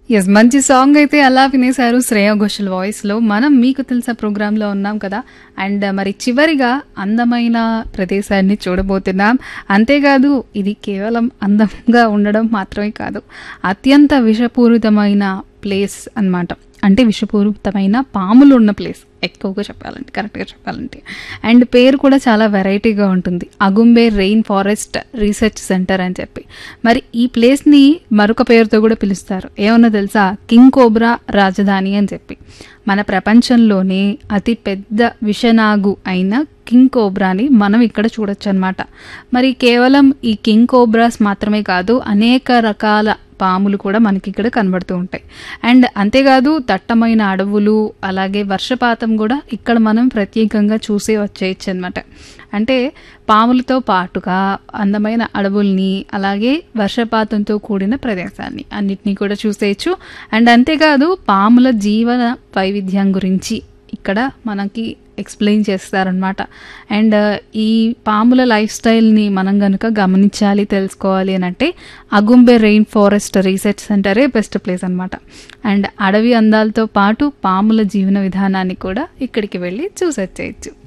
yes మంచి song అయితే అలా వినేశారు శ్రేయా ఘోషల్ వాయిస్లో మనం మీకు తెలుసా ప్రోగ్రాంలో ఉన్నాం కదా అండ్ మరి చివరిగా అందమైన ప్రదేశాన్ని చూడబోతున్నాం అంతేకాదు ఇది కేవలం అందంగా ఉండడం మాత్రమే కాదు అత్యంత విషపూరితమైన ప్లేస్ అన్నమాట అంటే విషపూరితమైన పాములు ఉన్న ప్లేస్ ఎక్కువగా చెప్పాలంటే కరెక్ట్గా చెప్పాలంటే అండ్ పేరు కూడా చాలా వెరైటీగా ఉంటుంది Agumbe rain forest research centre అని చెప్పి మరి ఈ ప్లేస్ని మరొక పేరుతో కూడా పిలుస్తారు ఏమన్నా తెలుసా కింగ్ కోబ్రా రాజధాని అని చెప్పి మన ప్రపంచంలోనే అతి పెద్ద విషనాగు అయిన కింగ్ కోబ్రాని మనం ఇక్కడ చూడొచ్చు అనమాట మరి కేవలం ఈ కింగ్ కోబ్రాస్ మాత్రమే కాదు అనేక రకాల పాములు కూడా మనకి ఇక్కడ కనబడుతూ ఉంటాయి అండ్ అంతేకాదు దట్టమైన అడవులు అలాగే వర్షపాతం కూడా ఇక్కడ మనం ప్రత్యేకంగా చూసే వచ్చేయచ్చు అనమాట అంటే పాములతో పాటుగా అందమైన అడవుల్ని అలాగే వర్షపాతంతో కూడిన ప్రదేశాన్ని అన్నిటినీ కూడా చూసేయచ్చు అండ్ అంతేకాదు పాముల జీవన వైవిధ్యం గురించి ఇక్కడ మనకి ఎక్స్ప్లెయిన్ చేస్తారనమాట అండ్ ఈ పాముల లైఫ్ స్టైల్ని మనం కనుక గమనించాలి తెలుసుకోవాలి అని అంటే అగుంబే రెయిన్ ఫారెస్ట్ రీసెర్చ్ సెంటరే బెస్ట్ ప్లేస్ అనమాట అండ్ అడవి అందాలతో పాటు పాముల జీవన విధానాన్ని కూడా ఇక్కడికి వెళ్ళి చూసొచ్చేయచ్చు